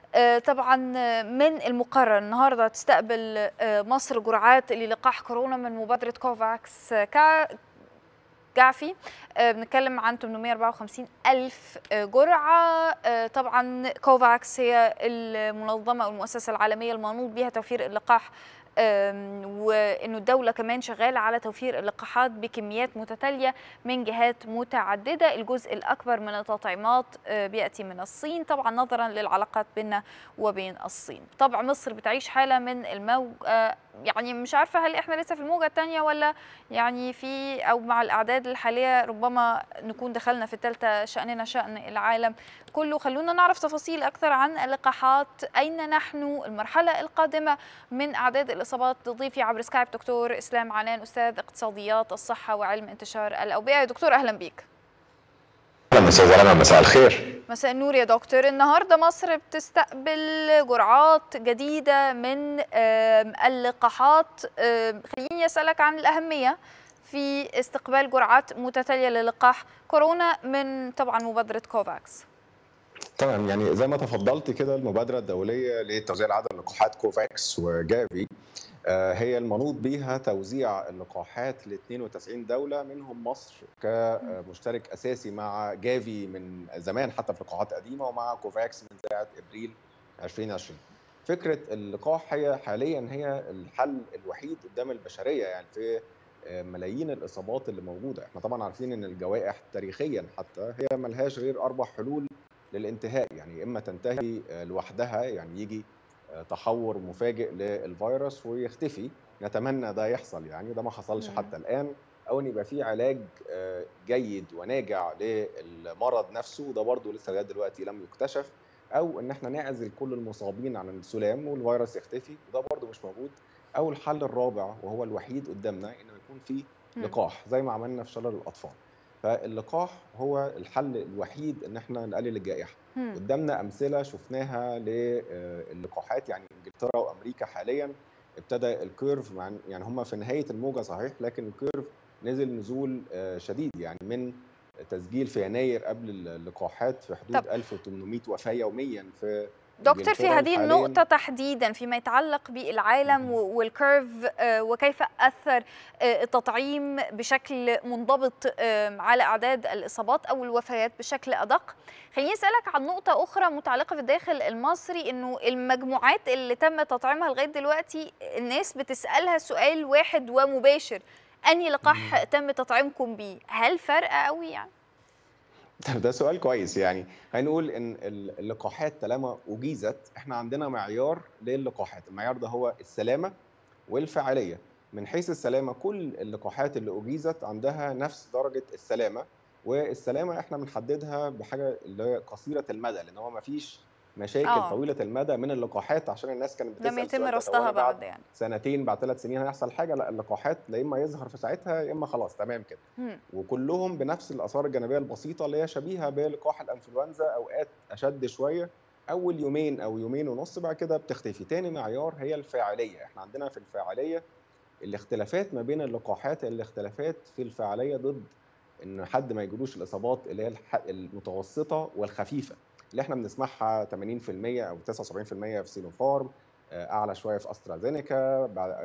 طبعا من المقرر النهارده تستقبل مصر جرعات للقاح كورونا من مبادره كوفاكس جعفي بنتكلم عن 854 ألف جرعة طبعا كوفاكس هي المنظمة أو المؤسسة العالمية المنوط بها توفير اللقاح وانه الدوله كمان شغاله على توفير اللقاحات بكميات متتاليه من جهات متعدده الجزء الاكبر من التطعيمات بياتي من الصين طبعا نظرا للعلاقات بيننا وبين الصين طبعا مصر بتعيش حاله من الموج يعني مش عارفه هل احنا لسه في الموجه الثانيه ولا يعني في او مع الاعداد الحاليه ربما نكون دخلنا في الثالثه شاننا شان العالم كله خلونا نعرف تفاصيل اكثر عن اللقاحات اين نحن المرحله القادمه من اعداد الاصابات ضيفي عبر سكايب دكتور اسلام عنان استاذ اقتصاديات الصحه وعلم انتشار الاوبئه دكتور اهلا بيك اهلا استاذ رنا مساء الخير مساء النور يا دكتور النهارده مصر بتستقبل جرعات جديده من اللقاحات خليني اسالك عن الاهميه في استقبال جرعات متتاليه للقاح كورونا من طبعا مبادره كوفاكس تمام يعني زي ما تفضلت كده المبادره الدوليه لتوزيع عدد اللقاحات كوفاكس وجافي هي المنوط بها توزيع اللقاحات ل 92 دوله منهم مصر كمشترك اساسي مع جافي من زمان حتى في لقاحات قديمه ومع كوفاكس من ساعه ابريل 2020 فكره اللقاح هي حاليا هي الحل الوحيد قدام البشريه يعني في ملايين الاصابات اللي موجوده احنا طبعا عارفين ان الجوائح تاريخيا حتى هي ملهاش غير اربع حلول للانتهاء يعني اما تنتهي لوحدها يعني يجي تحور مفاجئ للفيروس ويختفي نتمنى ده يحصل يعني ده ما حصلش حتى الان او ان يبقى في علاج جيد وناجع للمرض نفسه وده برضه لسه لغايه دلوقتي لم يكتشف او ان احنا نعزل كل المصابين عن السلام والفيروس يختفي وده برضه مش موجود او الحل الرابع وهو الوحيد قدامنا انه يكون في لقاح زي ما عملنا في شلل الاطفال فاللقاح هو الحل الوحيد ان احنا نقلل الجائحه قدامنا امثله شفناها للقاحات يعني انجلترا وامريكا حاليا ابتدى الكيرف مع يعني هم في نهايه الموجه صحيح لكن الكيرف نزل نزول شديد يعني من تسجيل في يناير قبل اللقاحات في حدود طب. 1800 وفاه يوميا في دكتور في هذه النقطة تحديدا فيما يتعلق بالعالم والكيرف وكيف أثر التطعيم بشكل منضبط على أعداد الإصابات أو الوفيات بشكل أدق خليني أسألك عن نقطة أخرى متعلقة في الداخل المصري أنه المجموعات اللي تم تطعيمها لغاية دلوقتي الناس بتسألها سؤال واحد ومباشر أنهي لقاح تم تطعيمكم بيه هل فرق قوي يعني؟ ده سؤال كويس يعني هنقول ان اللقاحات طالما اجيزت احنا عندنا معيار للقاحات المعيار ده هو السلامه والفعاليه من حيث السلامه كل اللقاحات اللي اجيزت عندها نفس درجه السلامه والسلامه احنا بنحددها بحاجه اللي هي قصيره المدى لان هو ما فيش مشاكل أوه. طويله المدى من اللقاحات عشان الناس كانت بتسال لم يتم رصدها بعد يعني سنتين بعد ثلاث سنين هيحصل حاجه لا اللقاحات لا اما يظهر في ساعتها يا اما خلاص تمام كده مم. وكلهم بنفس الاثار الجانبيه البسيطه اللي هي شبيهه بلقاح الانفلونزا اوقات اشد شويه اول يومين او يومين ونص بعد كده بتختفي تاني معيار هي الفاعليه احنا عندنا في الفاعليه الاختلافات ما بين اللقاحات الاختلافات في الفاعليه ضد ان حد ما يجيلوش الاصابات اللي هي المتوسطه والخفيفه اللي احنا بنسمعها 80% او 79% في سينوفارم اعلى شويه في استرازينيكا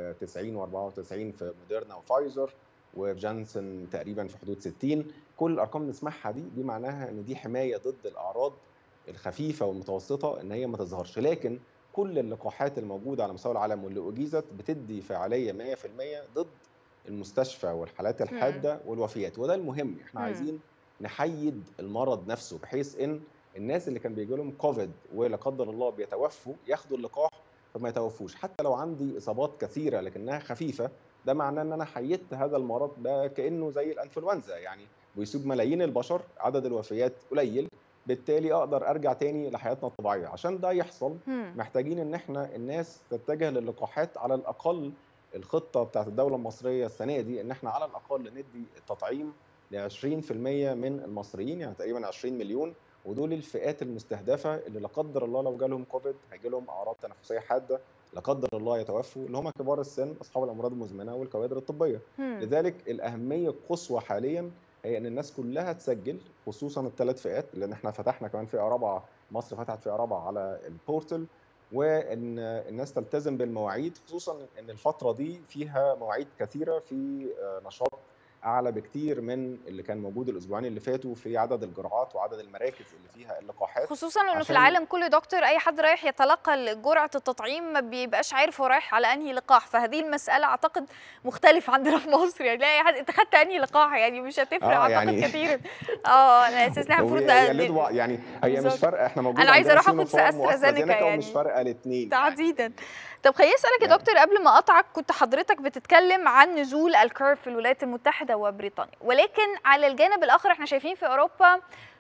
90 و94 في موديرنا وفايزر وفي جانسون تقريبا في حدود 60 كل الارقام اللي بنسمعها دي دي معناها ان دي حمايه ضد الاعراض الخفيفه والمتوسطه ان هي ما تظهرش لكن كل اللقاحات الموجوده على مستوى العالم واللي اجيزت بتدي فعاليه 100% ضد المستشفى والحالات الحاده والوفيات وده المهم احنا م. عايزين نحيد المرض نفسه بحيث ان الناس اللي كان بيجي لهم كوفيد ولا قدر الله بيتوفوا ياخدوا اللقاح فما يتوفوش حتى لو عندي اصابات كثيره لكنها خفيفه ده معناه ان انا حيدت هذا المرض ده كانه زي الانفلونزا يعني بيصيب ملايين البشر عدد الوفيات قليل بالتالي اقدر ارجع تاني لحياتنا الطبيعيه عشان ده يحصل محتاجين ان احنا الناس تتجه للقاحات على الاقل الخطه بتاعت الدوله المصريه السنه دي ان احنا على الاقل ندي التطعيم ل 20% من المصريين يعني تقريبا 20 مليون ودول الفئات المستهدفه اللي لا قدر الله لو جالهم كوفيد هيجي لهم اعراض تنفسيه حاده لا قدر الله يتوفوا اللي هم كبار السن اصحاب الامراض المزمنه والكوادر الطبيه مم. لذلك الاهميه القصوى حاليا هي ان الناس كلها تسجل خصوصا الثلاث فئات لان احنا فتحنا كمان فئه رابعه مصر فتحت فيها رابعه على البورتل وان الناس تلتزم بالمواعيد خصوصا ان الفتره دي فيها مواعيد كثيره في نشاط اعلى بكتير من اللي كان موجود الاسبوعين اللي فاتوا في عدد الجرعات وعدد المراكز اللي فيها اللقاحات خصوصا انه في العالم كله دكتور اي حد رايح يتلقى جرعه التطعيم ما بيبقاش عارف هو رايح على انهي لقاح فهذه المساله اعتقد مختلفه عندنا في مصر يعني لا اي حد انت خدت انهي لقاح يعني مش هتفرق آه اعتقد يعني كثيرا اه على اساس ان المفروض يعني هي مش فارقه احنا موجودين انا عايزه اروح اخد استرازينيكا يعني ومش فارقه الاثنين تحديدا يعني. طب خليني اسالك يا دكتور قبل ما اقطعك كنت حضرتك بتتكلم عن نزول الكيرف في الولايات المتحده وبريطانيا ولكن على الجانب الاخر احنا شايفين في اوروبا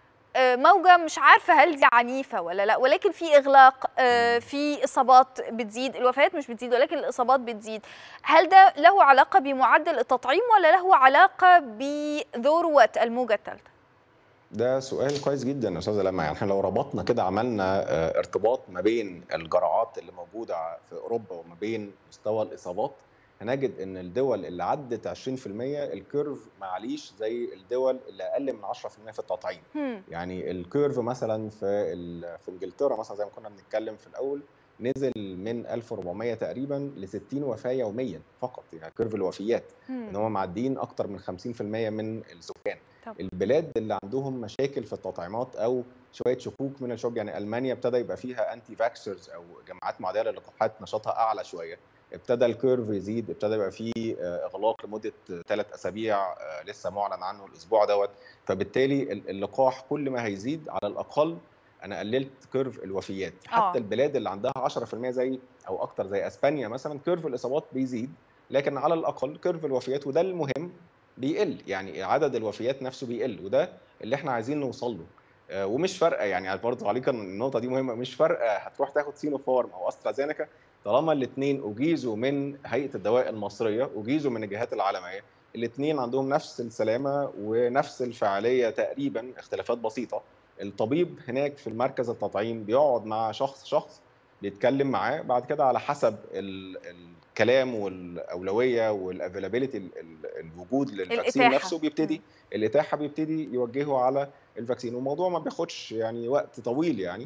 موجه مش عارفه هل دي عنيفه ولا لا ولكن في اغلاق في اصابات بتزيد الوفيات مش بتزيد ولكن الاصابات بتزيد هل ده له علاقه بمعدل التطعيم ولا له علاقه بذروه الموجه الثالثه ده سؤال كويس جدا يا استاذه لما يعني احنا لو ربطنا كده عملنا ارتباط ما بين الجرعات اللي موجوده في اوروبا وما بين مستوى الاصابات هنجد ان الدول اللي عدت 20% الكيرف معليش زي الدول اللي اقل من 10% في التطعيم هم. يعني الكيرف مثلا في في انجلترا مثلا زي ما كنا بنتكلم في الاول نزل من 1400 تقريبا ل 60 وفاه يوميا فقط يعني كيرف الوفيات هم. ان هم معديين اكتر من 50% من السكان طب. البلاد اللي عندهم مشاكل في التطعيمات او شويه شكوك من الشوك يعني المانيا ابتدى يبقى فيها انتي فاكسرز او جماعات معاديه للقاحات نشاطها اعلى شويه ابتدى الكيرف يزيد ابتدى يبقى فيه اغلاق لمده ثلاث اسابيع لسه معلن عنه الاسبوع دوت فبالتالي اللقاح كل ما هيزيد على الاقل انا قللت كيرف الوفيات حتى آه. البلاد اللي عندها 10% زي او اكتر زي اسبانيا مثلا كيرف الاصابات بيزيد لكن على الاقل كيرف الوفيات وده المهم بيقل يعني عدد الوفيات نفسه بيقل وده اللي احنا عايزين نوصل له آه، ومش فارقه يعني برضه عليك النقطه دي مهمه مش فارقه هتروح تاخد سينوفارم او استرازينيكا طالما الاثنين اجيزوا من هيئه الدواء المصريه اجيزوا من الجهات العالميه الاثنين عندهم نفس السلامه ونفس الفعاليه تقريبا اختلافات بسيطه الطبيب هناك في المركز التطعيم بيقعد مع شخص شخص بيتكلم معاه بعد كده على حسب ال الكلام والاولويه والافيلابيلتي الوجود للفاكسين الإتاحة. نفسه بيبتدي الاتاحه بيبتدي يوجهه على الفاكسين والموضوع ما بياخدش يعني وقت طويل يعني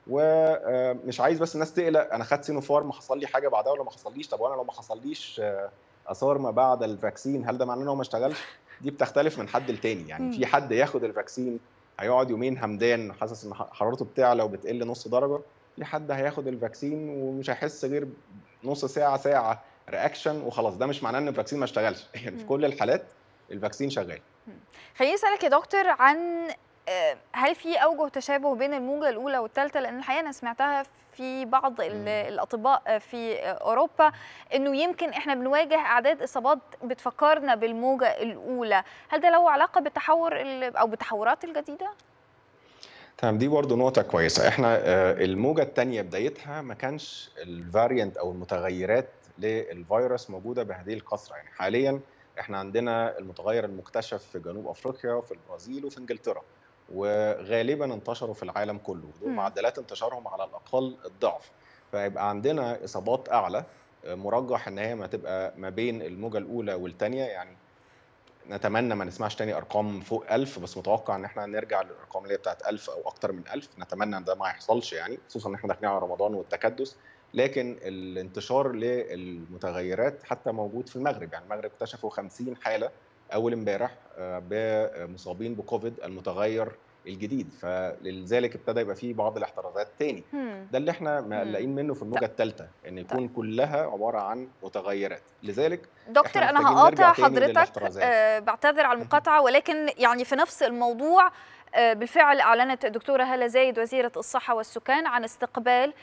ومش عايز بس الناس تقلق انا خدت سينوفارم حصل لي حاجه بعدها ولا ما حصليش طب وانا لو ما حصليش آه، اثار ما بعد الفاكسين هل ده معناه ان هو ما اشتغلش دي بتختلف من حد لتاني يعني مم. في حد ياخد الفاكسين هيقعد يومين همدان حاسس ان حرارته بتعلى وبتقل نص درجه في حد هياخد الفاكسين ومش هيحس غير نص ساعه ساعه رياكشن وخلاص ده مش معناه ان الفاكسين ما اشتغلش يعني في مم. كل الحالات الفاكسين شغال خليني اسالك يا دكتور عن آه، هل في اوجه تشابه بين الموجه الاولى والثالثه لان الحقيقه انا سمعتها في بعض ال- مم. الاطباء آه، في آه، اوروبا انه يمكن احنا بنواجه اعداد اصابات بتفكرنا بالموجه الاولى هل ده له علاقه بالتحور ال- او بالتحورات الجديده تمام دي برضه نقطة كويسة احنا آه، الموجة الثانية بدايتها ما كانش الفاريانت او المتغيرات للفيروس موجودة بهذه الكثرة يعني حاليا احنا عندنا المتغير المكتشف في جنوب افريقيا وفي البرازيل وفي انجلترا وغالبا انتشروا في العالم كله ودول مم. معدلات انتشارهم على الاقل الضعف فيبقى عندنا اصابات اعلى آه، مرجح ان هي ما تبقى ما بين الموجة الاولى والثانية يعني نتمنى ما نسمعش تاني ارقام فوق 1000 بس متوقع ان احنا نرجع للارقام اللي هي بتاعت 1000 او اكتر من 1000 نتمنى ان ده ما يحصلش يعني خصوصا ان احنا داخلين على رمضان والتكدس لكن الانتشار للمتغيرات حتى موجود في المغرب يعني المغرب اكتشفوا 50 حاله اول امبارح آه، بمصابين بكوفيد المتغير الجديد فلذلك ابتدى يبقى فيه بعض الاحترازات تاني هم. ده اللي احنا مقلقين منه في الموجه الثالثه ان يكون كلها عباره عن متغيرات لذلك دكتور إحنا انا محتاجين هقاطع نرجع تاني حضرتك للاحترازات. آه، بعتذر على المقاطعه ولكن يعني في نفس الموضوع آه، بالفعل اعلنت الدكتوره هاله زايد وزيره الصحه والسكان عن استقبال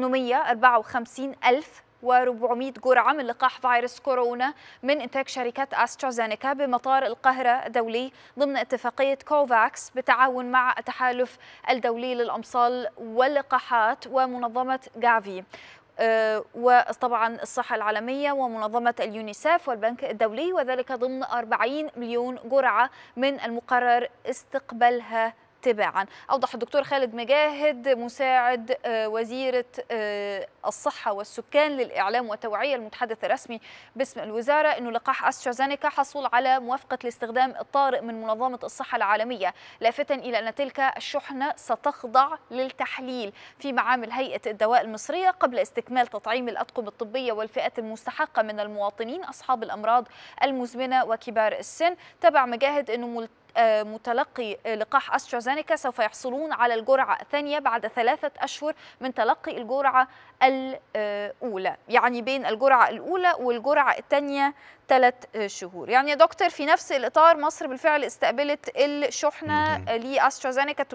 854 الف و400 جرعة من لقاح فيروس كورونا من إنتاج شركة أسترازينيكا بمطار القاهرة الدولي ضمن اتفاقية كوفاكس بالتعاون مع التحالف الدولي للأمصال واللقاحات ومنظمة جافي آه، وطبعا الصحة العالمية ومنظمة اليونيسف والبنك الدولي وذلك ضمن 40 مليون جرعة من المقرر استقبالها تباعا أوضح الدكتور خالد مجاهد مساعد وزيرة الصحة والسكان للإعلام والتوعية المتحدث الرسمي باسم الوزارة أنه لقاح أسترازينيكا حصل على موافقة الاستخدام الطارئ من منظمة الصحة العالمية لافتا إلى أن تلك الشحنة ستخضع للتحليل في معامل هيئة الدواء المصرية قبل استكمال تطعيم الأطقم الطبية والفئات المستحقة من المواطنين أصحاب الأمراض المزمنة وكبار السن تبع مجاهد أنه متلقي لقاح أسترازينيكا سوف يحصلون على الجرعة الثانية بعد ثلاثة أشهر من تلقي الجرعة الأولى يعني بين الجرعة الأولى والجرعة الثانية ثلاث شهور يعني يا دكتور في نفس الإطار مصر بالفعل استقبلت الشحنة لأسترازينيكا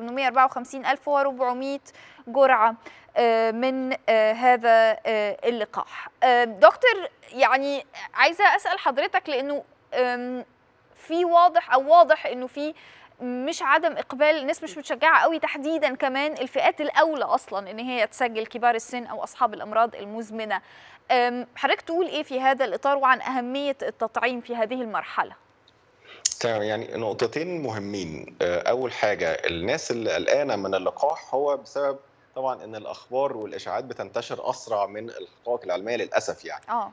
855400 جرعة من هذا اللقاح دكتور يعني عايزة أسأل حضرتك لأنه في واضح او واضح انه في مش عدم اقبال الناس مش متشجعه قوي تحديدا كمان الفئات الاولى اصلا ان هي تسجل كبار السن او اصحاب الامراض المزمنه حضرتك تقول ايه في هذا الاطار وعن اهميه التطعيم في هذه المرحله تمام يعني نقطتين مهمين اول حاجه الناس اللي قلقانه من اللقاح هو بسبب طبعا ان الاخبار والاشاعات بتنتشر اسرع من الحقائق العلميه للاسف يعني اه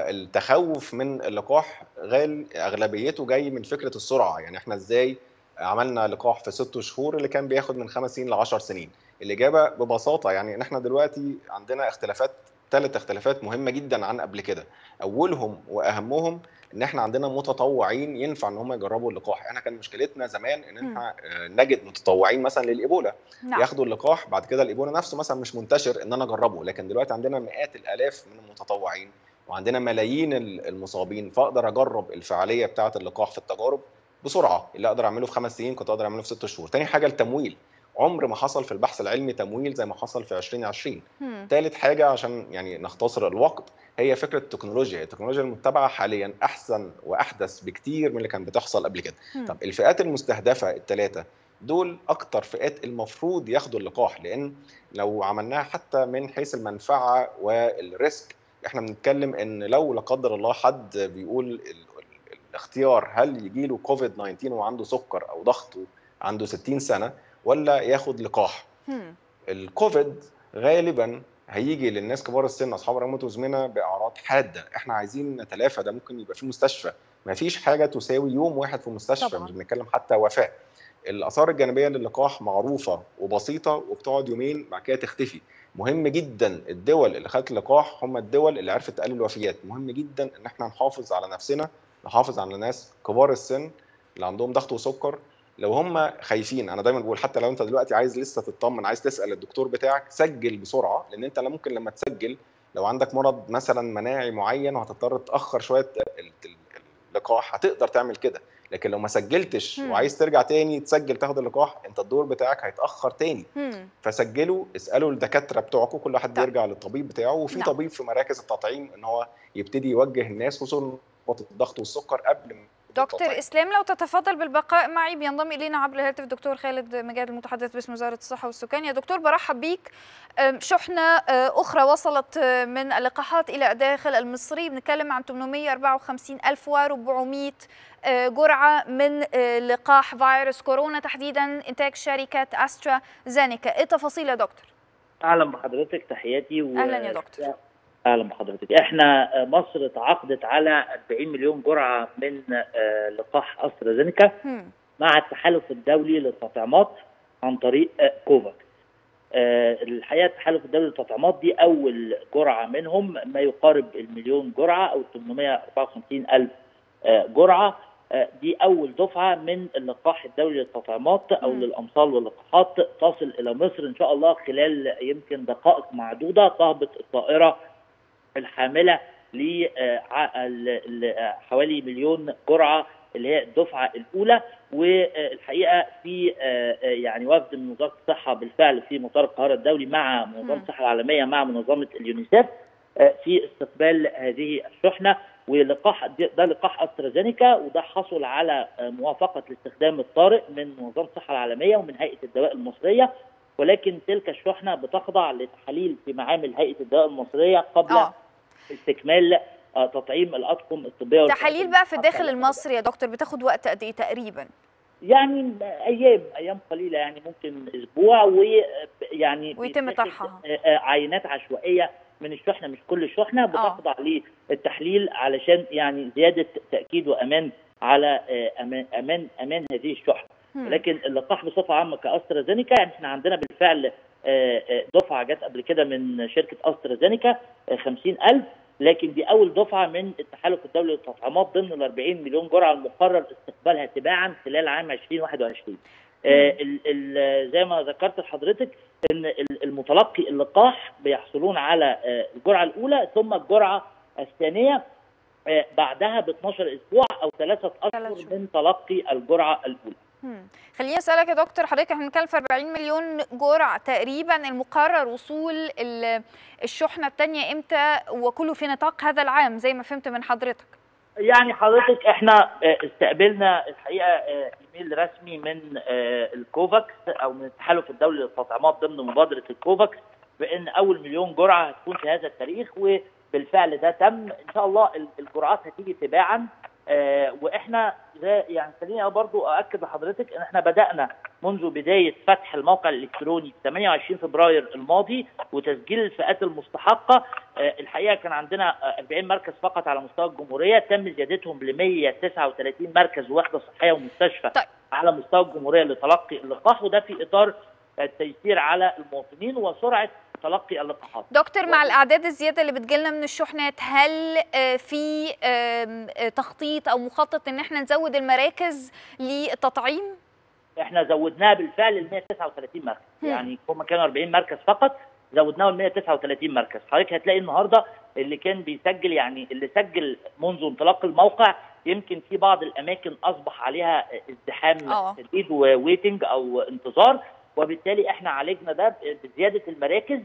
فالتخوف من اللقاح غال اغلبيته جاي من فكره السرعه يعني احنا ازاي عملنا لقاح في ست شهور اللي كان بياخد من خمس سنين ل 10 سنين الاجابه ببساطه يعني ان احنا دلوقتي عندنا اختلافات ثلاث اختلافات مهمه جدا عن قبل كده اولهم واهمهم ان احنا عندنا متطوعين ينفع ان هم يجربوا اللقاح احنا كان مشكلتنا زمان ان احنا نجد متطوعين مثلا للايبولا نعم. ياخدوا اللقاح بعد كده الايبولا نفسه مثلا مش منتشر ان انا اجربه لكن دلوقتي عندنا مئات الالاف من المتطوعين وعندنا ملايين المصابين فاقدر اجرب الفعاليه بتاعه اللقاح في التجارب بسرعه اللي اقدر اعمله في خمس سنين كنت اقدر اعمله في ست شهور تاني حاجه التمويل عمر ما حصل في البحث العلمي تمويل زي ما حصل في 2020 ثالث حاجه عشان يعني نختصر الوقت هي فكره التكنولوجيا التكنولوجيا المتبعه حاليا احسن واحدث بكتير من اللي كان بتحصل قبل كده مم. طب الفئات المستهدفه الثلاثه دول اكتر فئات المفروض ياخدوا اللقاح لان لو عملناها حتى من حيث المنفعه والريسك احنا بنتكلم ان لو لا قدر الله حد بيقول ال- ال- الاختيار هل يجي له كوفيد 19 وعنده سكر او ضغط عنده 60 سنه ولا ياخد لقاح هم. الكوفيد غالبا هيجي للناس كبار السن اصحاب الامراض المزمنه باعراض حاده احنا عايزين نتلافى ده ممكن يبقى في مستشفى ما فيش حاجه تساوي يوم واحد في مستشفى طبعاً. مش بنتكلم حتى وفاه الاثار الجانبيه للقاح معروفه وبسيطه وبتقعد يومين بعد كده تختفي مهم جدا الدول اللي خدت اللقاح هم الدول اللي عرفت تقلل الوفيات مهم جدا ان احنا نحافظ على نفسنا نحافظ على الناس كبار السن اللي عندهم ضغط وسكر لو هم خايفين انا دايما بقول حتى لو انت دلوقتي عايز لسه تطمن عايز تسال الدكتور بتاعك سجل بسرعه لان انت ممكن لما تسجل لو عندك مرض مثلا مناعي معين وهتضطر تاخر شويه ال- ال- اللقاح هتقدر تعمل كده لكن لو ما سجلتش مم. وعايز ترجع تاني تسجل تاخد اللقاح انت الدور بتاعك هيتاخر تاني هم. فسجلوا اسالوا الدكاتره بتوعكم كل واحد طيب. بيرجع للطبيب بتاعه وفي نعم. طبيب في مراكز التطعيم ان هو يبتدي يوجه الناس خصوصا نقطه الضغط والسكر قبل ما دكتور التطعيم. اسلام لو تتفضل بالبقاء معي بينضم الينا عبر الهاتف الدكتور خالد مجاد المتحدث باسم وزاره الصحه والسكان يا دكتور برحب بيك أم، شحنه أه، اخرى وصلت أه، من اللقاحات الى الداخل المصري بنتكلم عن 854400 أه، جرعه من أه، لقاح فيروس كورونا تحديدا انتاج شركه استرا زينيكا ايه تفاصيل يا دكتور اهلا بحضرتك تحياتي و... أهلاً يا دكتور. اهلا بحضرتك احنا مصر تعاقدت على 40 مليون جرعه من آه، لقاح استرازينيكا هم. مع التحالف الدولي للتطعيمات عن طريق آه، كوفاكس آه، الحقيقه التحالف الدولي للتطعيمات دي اول جرعه منهم ما يقارب المليون جرعه او 854 الف آه، جرعه آه، دي اول دفعه من اللقاح الدولي للتطعيمات او مم. للامصال واللقاحات تصل الى مصر ان شاء الله خلال يمكن دقائق معدوده تهبط الطائره الحامله ل حوالي مليون جرعه اللي هي الدفعه الاولى والحقيقه في آه، آه، يعني وفد من وزاره الصحه بالفعل في مطار القاهره الدولي مع منظمه مم. الصحه العالميه مع منظمه اليونيسف آه، في استقبال هذه الشحنه ولقاح ده لقاح استرازينيكا وده حصل على آه، موافقه الاستخدام الطارئ من منظمه الصحه العالميه ومن هيئه الدواء المصريه ولكن تلك الشحنه بتخضع لتحاليل في معامل هيئه الدواء المصريه قبل اه استكمال آه، تطعيم الاطقم الطبيه تحاليل والفئات بقى في الداخل المستحقة. المصري يا دكتور بتاخد وقت قد ايه تقريبا يعني ايام ايام قليله يعني ممكن اسبوع ويعني ويتم طرحها عينات عشوائيه من الشحنه مش كل الشحنه بتخضع للتحليل علشان يعني زياده تاكيد وامان على امان امان, أمان هذه الشحنه لكن اللقاح بصفه عامه كاسترازينيكا يعني احنا عندنا بالفعل دفعه جت قبل كده من شركه استرازينيكا 50000 لكن دي اول دفعه من التحالف الدولي للتطعيمات ضمن ال 40 مليون جرعه المقرر استقبالها تباعا خلال عام 2021 آه ال ال زي ما ذكرت لحضرتك ان المتلقي اللقاح بيحصلون على آه الجرعه الاولى ثم الجرعه الثانيه آه بعدها ب 12 اسبوع او ثلاثه اشهر من تلقي الجرعه الاولى. خليني اسالك يا دكتور حضرتك احنا بنتكلم في 40 مليون جرعه تقريبا المقرر وصول الشحنه الثانيه امتى وكله في نطاق هذا العام زي ما فهمت من حضرتك يعني حضرتك احنا استقبلنا الحقيقه ايميل رسمي من الكوفاكس او من التحالف الدولي للتطعيمات ضمن مبادره الكوفاكس بان اول مليون جرعه هتكون في هذا التاريخ وبالفعل ده تم ان شاء الله الجرعات هتيجي تباعا آه واحنا يعني خليني برضو ااكد لحضرتك ان احنا بدانا منذ بدايه فتح الموقع الالكتروني 28 فبراير الماضي وتسجيل الفئات المستحقه آه الحقيقه كان عندنا 40 مركز فقط على مستوى الجمهوريه تم زيادتهم ل 139 مركز ووحده صحيه ومستشفى طيب. على مستوى الجمهوريه لتلقي اللقاح وده في اطار التيسير على المواطنين وسرعه تلقي اللقاحات دكتور مع الاعداد الزياده اللي بتجيلنا من الشحنات هل في تخطيط او مخطط ان احنا نزود المراكز للتطعيم احنا زودناها بالفعل ل 139 مركز م. يعني هم كانوا 40 مركز فقط زودناهم ل 139 مركز حضرتك هتلاقي النهارده اللي كان بيسجل يعني اللي سجل منذ انطلاق الموقع يمكن في بعض الاماكن اصبح عليها ازدحام شديد وويتنج او انتظار وبالتالي احنا عالجنا ده بزياده المراكز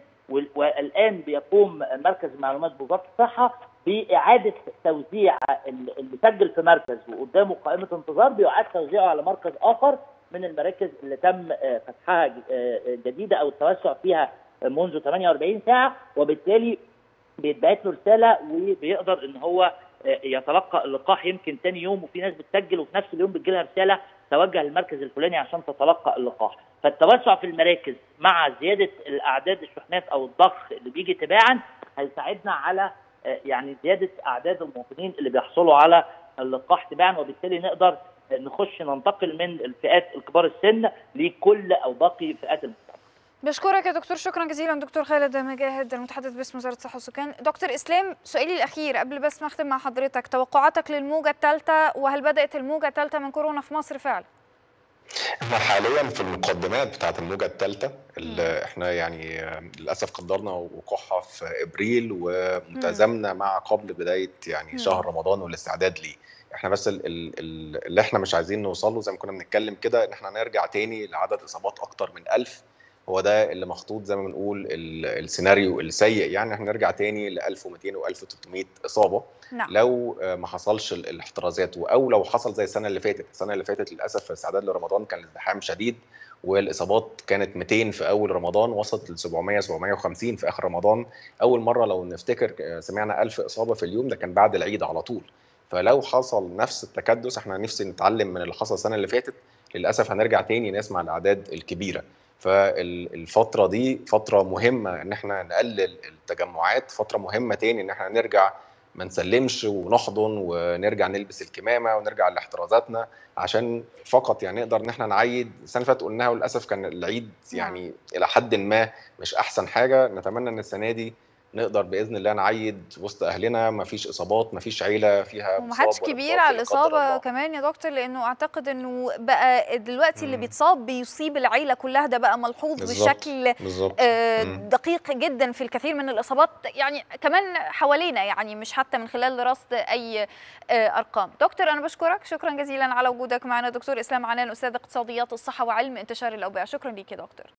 والان بيقوم مركز معلومات بوزاره الصحه باعاده توزيع اللي سجل في مركز وقدامه قائمه انتظار بيعاد توزيعه على مركز اخر من المراكز اللي تم فتحها جديده او التوسع فيها منذ 48 ساعه وبالتالي بيتبعت له رساله وبيقدر ان هو يتلقى اللقاح يمكن ثاني يوم وفي ناس بتسجل وفي نفس اليوم بتجي لها رساله توجه للمركز الفلاني عشان تتلقى اللقاح فالتوسع في المراكز مع زياده الاعداد الشحنات او الضخ اللي بيجي تباعا هيساعدنا على يعني زياده اعداد المواطنين اللي بيحصلوا على اللقاح تباعا وبالتالي نقدر نخش ننتقل من الفئات الكبار السن لكل او باقي فئات المجتمع. بشكرك يا دكتور شكرا جزيلا دكتور خالد مجاهد المتحدث باسم وزاره الصحه والسكان دكتور اسلام سؤالي الاخير قبل بس ما اختم مع حضرتك توقعاتك للموجه الثالثه وهل بدات الموجه الثالثه من كورونا في مصر فعلا احنا حاليا في المقدمات بتاعه الموجه الثالثه اللي احنا يعني للاسف قدرنا وقوعها في ابريل ومتزامنه مع قبل بدايه يعني شهر رمضان والاستعداد ليه احنا بس ال ال اللي احنا مش عايزين نوصل له زي ما كنا بنتكلم كده ان احنا نرجع تاني لعدد اصابات اكتر من 1000 هو ده اللي مخطوط زي ما بنقول السيناريو السيء يعني احنا نرجع تاني ل 1200 و 1300 اصابه نعم. لو ما حصلش الاحترازات او لو حصل زي السنه اللي فاتت السنه اللي فاتت للاسف في استعداد لرمضان كان الازدحام شديد والاصابات كانت 200 في اول رمضان وصلت ل 700 750 في اخر رمضان اول مره لو نفتكر سمعنا 1000 اصابه في اليوم ده كان بعد العيد على طول فلو حصل نفس التكدس احنا نفسي نتعلم من اللي حصل السنه اللي فاتت للاسف هنرجع تاني نسمع الاعداد الكبيره فالفتره دي فتره مهمه ان احنا نقلل التجمعات فتره مهمه تاني ان احنا نرجع ما نسلمش ونحضن ونرجع نلبس الكمامه ونرجع لاحترازاتنا عشان فقط يعني نقدر ان احنا نعيد السنه اللي فاتت قلناها وللاسف كان العيد يعني الى حد ما مش احسن حاجه نتمنى ان السنه دي نقدر باذن الله نعيد وسط اهلنا ما فيش اصابات ما فيش عيله فيها ومحدش كبير على الاصابه كمان يا دكتور لانه اعتقد انه بقى دلوقتي اللي بيتصاب بيصيب العيله كلها ده بقى ملحوظ بالزبط. بشكل بالزبط. آه دقيق جدا في الكثير من الاصابات يعني كمان حوالينا يعني مش حتى من خلال رصد اي آه ارقام دكتور انا بشكرك شكرا جزيلا على وجودك معنا دكتور اسلام عنان استاذ اقتصاديات الصحه وعلم انتشار الاوبئه شكرا ليك يا دكتور